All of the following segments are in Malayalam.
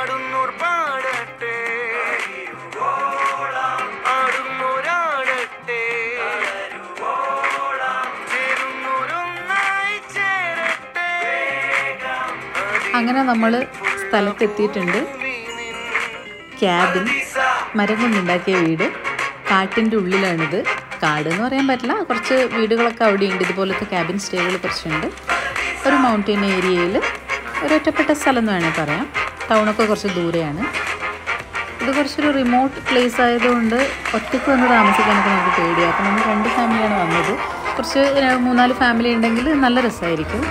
പാടുന്നോർ പാടട്ടെ ആടുന്നോരാടട്ടെ ചേരുന്നോരൊന്നായി ചേരട്ടെ അങ്ങനെ നമ്മൾ സ്ഥലത്തെത്തിയിട്ടുണ്ട് ക്യാബിൻ മരം കൊണ്ടുണ്ടാക്കിയ വീട് കാട്ടിൻ്റെ ഉള്ളിലാണിത് കാട് എന്ന് പറയാൻ പറ്റില്ല കുറച്ച് വീടുകളൊക്കെ അവിടെയുണ്ട് ഇതുപോലത്തെ ക്യാബിൻ സ്റ്റേകൾ കുറച്ചുണ്ട് ഒരു മൗണ്ടൻ ഏരിയയിൽ ഒരു ഒറ്റപ്പെട്ട സ്ഥലം എന്ന് വേണമെങ്കിൽ പറയാം ടൗണൊക്കെ കുറച്ച് ദൂരെയാണ് ഇത് കുറച്ചൊരു റിമോട്ട് പ്ലേസ് ആയതുകൊണ്ട് ഒറ്റയ്ക്ക് വന്ന് താമസിക്കാനൊക്കെ നമുക്ക് പേടിയാണ് അപ്പോൾ നമ്മൾ രണ്ട് ഫാമിലിയാണ് വന്നത് കുറച്ച് ഏഹ്, മൂന്നാല് ഫാമിലി ഉണ്ടെങ്കിൽ നല്ല രസമായിരിക്കും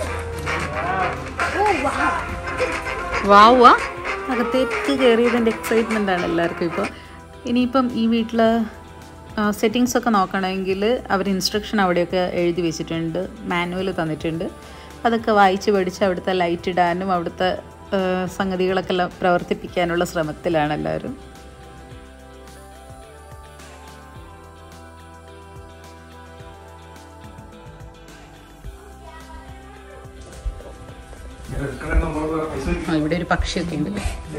വാവുക അകത്തേക്ക് കയറിയതിൻ്റെ എക്സൈറ്റ്മെൻ്റ് ആണ് എല്ലാവർക്കും ഇപ്പോൾ ഇനിയിപ്പം ഈ വീട്ടിൽ സെറ്റിങ്സ് ഒക്കെ നോക്കണമെങ്കിൽ അവർ ഇൻസ്ട്രക്ഷൻ അവിടെയൊക്കെ എഴുതി വെച്ചിട്ടുണ്ട് മാനുവൽ തന്നിട്ടുണ്ട് അതൊക്കെ വായിച്ച് പഠിച്ച് അവിടുത്തെ ലൈറ്റ് ഇടാനും അവിടുത്തെ ആ, സംഗതികളൊക്കെ എല്ലാം പ്രവർത്തിപ്പിക്കാനുള്ള ശ്രമത്തിലാണ് എല്ലാവരും ആ, ഇവിടെ ഒരു പക്ഷിയൊക്കെ ഉണ്ട്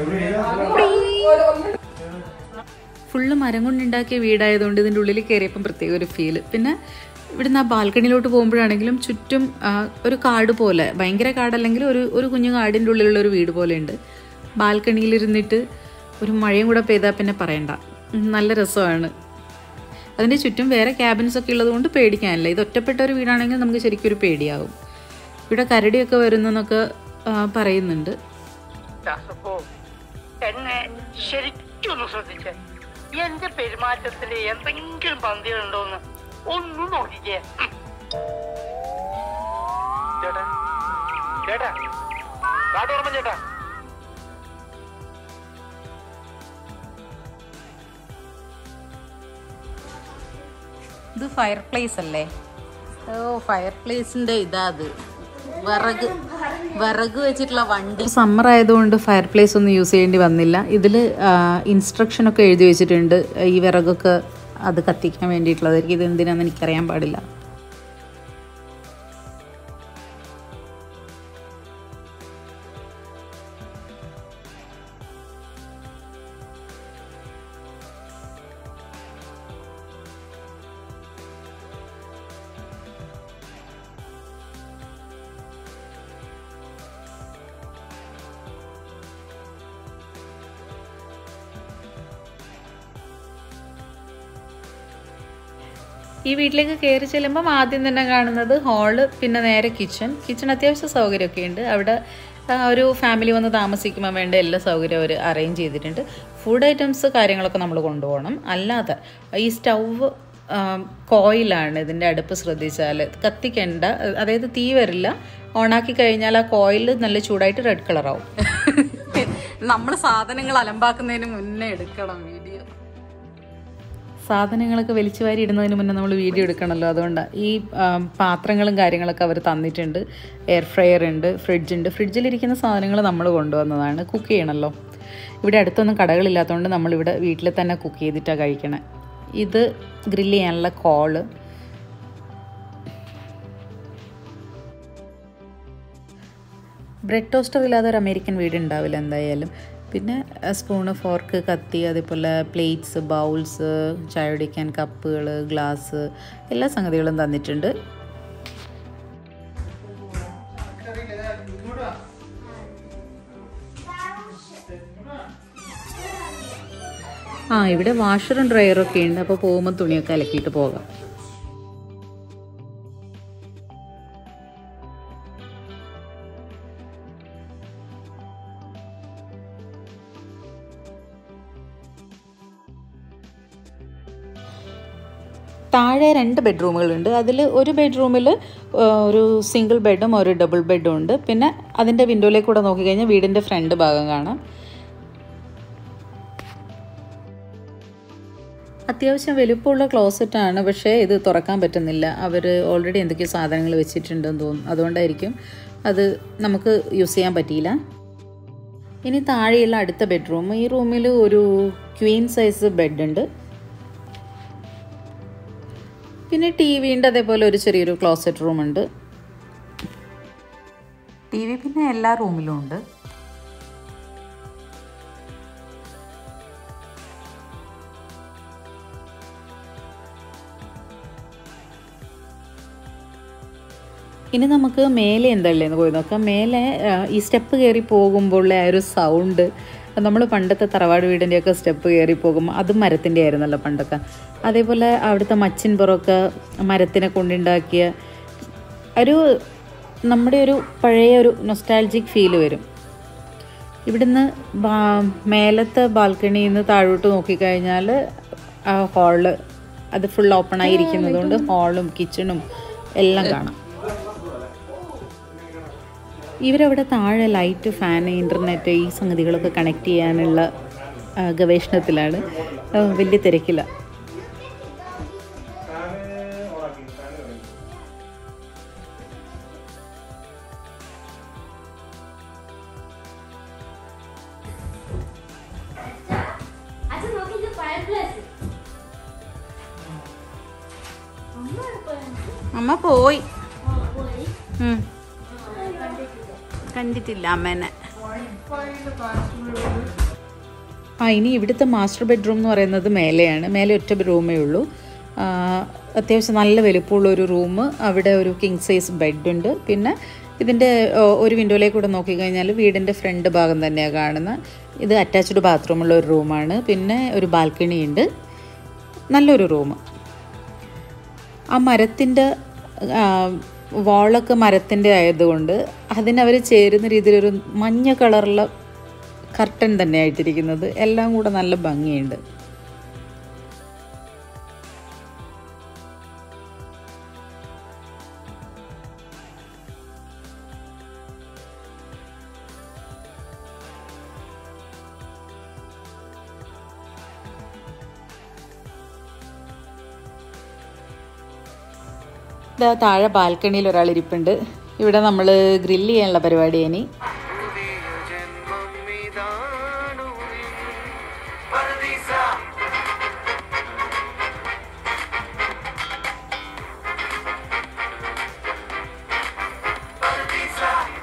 ഫുള്ള് മരം കൊണ്ടുണ്ടാക്കിയ വീടായതുകൊണ്ട് ഇതിൻ്റെ ഉള്ളിൽ കയറിയപ്പം പ്രത്യേക ഒരു ഫീല് പിന്നെ ഇവിടുന്ന് ആ ബാൽക്കണിയിലോട്ട് പോകുമ്പോഴാണെങ്കിലും ചുറ്റും ആ, ഒരു കാട് പോലെ ഭയങ്കര കാടല്ലെങ്കിൽ ഒരു ഒരു കുഞ്ഞു കാടിൻ്റെ ഉള്ളിലുള്ള ഒരു വീട് പോലെ ഉണ്ട് ബാൽക്കണിയിലിരുന്നിട്ട് ഒരു മഴയും കൂടെ പെയ്താൽ പിന്നെ പറയണ്ട ഉം, നല്ല രസമാണ് അതിൻ്റെ ചുറ്റും വേറെ ക്യാബിൻസ് ഒക്കെ ഉള്ളതുകൊണ്ട് പേടിക്കാനില്ല ഇത് ഒറ്റപ്പെട്ട ഒരു വീടാണെങ്കിൽ നമുക്ക് ശരിക്കും ഒരു പേടിയാവും ഇവിടെ കരടിയൊക്കെ വരുന്നെന്നൊക്കെ ആ, പറയുന്നുണ്ട് ദാസപ്പോ എന്നെ ശരിക്കും ഒന്ന് ശ്രദ്ധിച്ച് എന്റെ പെരുമാറ്റത്തില് എന്തെങ്കിലും പന്തികളുണ്ടോന്ന് ഒന്ന് നോക്കിക്കേ ചേട്ടാ ചേട്ടാ കാട്ടോർമ്മ ചേട്ടാ ഇത് ഫയർ പ്ലേസ് അല്ലേ ഓ ഫയർ പ്ലേസിന്റെ ഇതാ അത് വിറക് വിറക് വെച്ചിട്ടുള്ള വണ്ടി സമ്മർ ആയതുകൊണ്ട് ഫയർ പ്ലേസ് ഒന്നും യൂസ് ചെയ്യേണ്ടി വന്നില്ല ഇതിൽ ഇൻസ്ട്രക്ഷൻ ഒക്കെ എഴുതി വെച്ചിട്ടുണ്ട് ഈ വിറകൊക്കെ അത് കത്തിക്കാൻ വേണ്ടിയിട്ടുള്ളതായിരിക്കും ഇത് എന്തിനാന്ന് എനിക്കറിയാൻ പാടില്ല ഈ വീട്ടിലേക്ക് കയറി ചെല്ലുമ്പം ആദ്യം തന്നെ കാണുന്നത് ഹാള് പിന്നെ നേരെ കിച്ചൺ കിച്ചൺ അത്യാവശ്യം സൗകര്യമൊക്കെ ഉണ്ട് അവിടെ ആ, ഒരു ഫാമിലി വന്ന് താമസിക്കുമ്പോൾ വേണ്ട എല്ലാ സൗകര്യവും അവർ അറേഞ്ച് ചെയ്തിട്ടുണ്ട് ഫുഡ് ഐറ്റംസ് കാര്യങ്ങളൊക്കെ നമ്മൾ കൊണ്ടുപോകണം അല്ലാതെ ഈ സ്റ്റൗവ് കോയിലാണ് ഇതിൻ്റെ അടുപ്പ് ശ്രദ്ധിച്ചാൽ കത്തിക്കണ്ട അതായത് തീ വരില്ല ഓണാക്കി കഴിഞ്ഞാൽ ആ കോയിൽ നല്ല ചൂടായിട്ട് റെഡ് കളറാവും നമ്മൾ സാധനങ്ങൾ അലമ്പാക്കുന്നതിന് മുന്നേ എടുക്കണം വീഡിയോ സാധനങ്ങളൊക്കെ വലിച്ചു വാരി ഇടുന്നതിന് മുന്നേ നമ്മൾ വീഡിയോ എടുക്കണമല്ലോ അതുകൊണ്ടാണ് ഈ ആ, പാത്രങ്ങളും കാര്യങ്ങളൊക്കെ അവർ തന്നിട്ടുണ്ട് എയർ ഫ്രയർ ഉണ്ട് ഫ്രിഡ്ജ് ഉണ്ട് ഫ്രിഡ്ജിലിരിക്കുന്ന സാധനങ്ങൾ നമ്മൾ കൊണ്ടുവന്നതാണ് കുക്ക് ചെയ്യണമല്ലോ ഇവിടെ അടുത്തൊന്നും കടകളില്ലാത്തതുകൊണ്ട് നമ്മളിവിടെ വീട്ടിൽ തന്നെ കുക്ക് ചെയ്തിട്ടാണ് കഴിക്കണേ ഇത് ഗ്രില്ല് ചെയ്യാനുള്ള കോള് ബ്രെഡ് ടോസ്റ്റർ ഇല്ലാതെ ഒരു അമേരിക്കൻ വീട് ഉണ്ടാവില്ല എന്തായാലും പിന്നെ സ്പൂണ് ഫോർക്ക് കത്തി അതേപോലെ പ്ലേറ്റ്സ് ബൗൾസ് ചായ കുടിക്കാൻ കപ്പുകൾ ഗ്ലാസ് എല്ലാ സംഗതികളും തന്നിട്ടുണ്ട് ആ ഇവിടെ വാഷറും ഡ്രയറും ഒക്കെ ഉണ്ട് അപ്പോൾ പോകുമ്പോൾ തുണിയൊക്കെ അലക്കിയിട്ട് പോകാം താഴെ രണ്ട് ബെഡ്റൂമുകളുണ്ട് അതിൽ ഒരു ബെഡ്റൂമിൽ ഒരു സിംഗിൾ ബെഡും ഒരു ഡബിൾ ബെഡും ഉണ്ട് പിന്നെ അതിൻ്റെ വിൻഡോയിലേക്ക് കൂടെ നോക്കിക്കഴിഞ്ഞാൽ വീടിൻ്റെ ഫ്രണ്ട് ഭാഗം കാണാം അത്യാവശ്യം വലുപ്പമുള്ള ക്ലോസറ്റാണ് പക്ഷേ ഇത് തുറക്കാൻ പറ്റുന്നില്ല അവർ ഓൾറെഡി എന്തൊക്കെയോ സാധനങ്ങൾ വെച്ചിട്ടുണ്ടെന്ന് തോന്നുന്നു അതുകൊണ്ടായിരിക്കും അത് നമുക്ക് യൂസ് ചെയ്യാൻ പറ്റിയില്ല ഇനി താഴെയുള്ള അടുത്ത ബെഡ്റൂം ഈ റൂമിൽ ഒരു ക്വീൻ സൈസ് ബെഡ് ഉണ്ട് പിന്നെ ടി വിൻ്റെ അതേപോലെ ഒരു ചെറിയൊരു ക്ലോസറ്റ് റൂം ഉണ്ട് ടി വി പിന്നെ എല്ലാ റൂമിലും ഉണ്ട് ഇനി നമുക്ക് മേലെ എന്തല്ലേന്ന് പോയി നോക്കാം മേലെ ആ, ഈ സ്റ്റെപ്പ് കയറി പോകുമ്പോൾ ആ ഒരു സൗണ്ട് നമ്മൾ പണ്ടത്തെ തറവാട് വീടിൻ്റെയൊക്കെ സ്റ്റെപ്പ് കയറി പോകുമ്പോൾ അത് മരത്തിൻ്റെ ആയിരുന്നല്ലോ പണ്ടൊക്കെ അതേപോലെ അവിടുത്തെ മച്ചിൻ പുറമൊക്കെ മരത്തിനെ കൊണ്ടുണ്ടാക്കിയ ഒരു നമ്മുടെ ഒരു പഴയ ഒരു നൊസ്റ്റാൾജിക് ഫീല് വരും ഇവിടുന്ന് ബാ- മേലത്തെ ബാൽക്കണിയിൽ നിന്ന് താഴോട്ട് നോക്കിക്കഴിഞ്ഞാൽ ആ ഹാള് അത് ഫുൾ ഓപ്പൺ ആയിരിക്കുന്നത് കൊണ്ട് ഹാളും കിച്ചണും എല്ലാം കാണാം ഇവരവിടെ താഴെ ലൈറ്റ് ഫാൻ ഇൻ്റർനെറ്റ് ഈ സംഗതികളൊക്കെ കണക്ട് ചെയ്യാനുള്ള ആ, ഗവേഷണത്തിലാണ് ആ, വലിയ തിരക്കില്ല അച്ഛൻ നോക്കി ഇത് ഫയർപ്ലേസ് അമ്മ എപ്പോഴാണ് അമ്മ പോയി പോയി ഉം. കണ്ടിട്ടില്ല കണ്ടിട്ടില്ല അമ്മേനെ ആ ഇനി ഇവിടുത്തെ മാസ്റ്റർ ബെഡ്റൂം എന്ന് പറയുന്നത് മേലെയാണ് മേലെ ഒറ്റ റൂമേ ഉള്ളൂ ആ, അത്യാവശ്യം നല്ല വലുപ്പമുള്ള ഒരു റൂം അവിടെ ഒരു കിങ് സൈസ് ബെഡുണ്ട് പിന്നെ ഇതിൻ്റെ ഓ, ഒരു വിൻഡോയിലേക്ക് കൂടെ നോക്കിക്കഴിഞ്ഞാൽ വീടിൻ്റെ ഫ്രണ്ട് ഭാഗം തന്നെയാണ് കാണുന്നത് ഇത് അറ്റാച്ച്ഡ് ബാത്റൂമുള്ള ഒരു റൂമാണ് പിന്നെ ഒരു ബാൽക്കണി ഉണ്ട് നല്ലൊരു റൂം ആ മരത്തിൻ്റെ വാളൊക്കെ മരത്തിൻ്റെ ആയതുകൊണ്ട് അതിനവർ ചേരുന്ന രീതിയിലൊരു മഞ്ഞ കളറുള്ള കർട്ടൻ തന്നെ ആയിട്ടിരിക്കുന്നത് എല്ലാം കൂടെ നല്ല ഭംഗിയുണ്ട് ഇതാ താഴെ ബാൽക്കണിയിൽ ഒരാൾ ഇരിപ്പുണ്ട് ഇവിടെ നമ്മൾ ഗ്രില്ല് ചെയ്യാനുള്ള പരിപാടി ഇനി പുതിയ ജന്മം ഇതാണു നീ. പറുദീസ. പറുദീസ.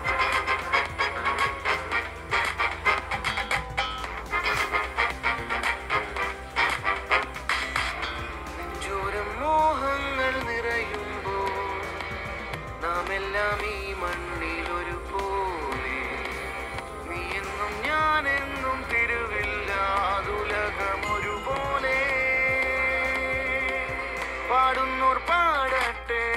നെഞ്ചോരം മോഹങ്ങൾ നിറയുമ്പോൾ നാം എല്ലാം ഈ മണ്ണിൽ ഒരു പോലെ നീ എന്നും ഞാൻ എന്നും തിരുവില്ലാതുലകം ഒരുപോലെ പാടുന്നോർ പാടട്ടെ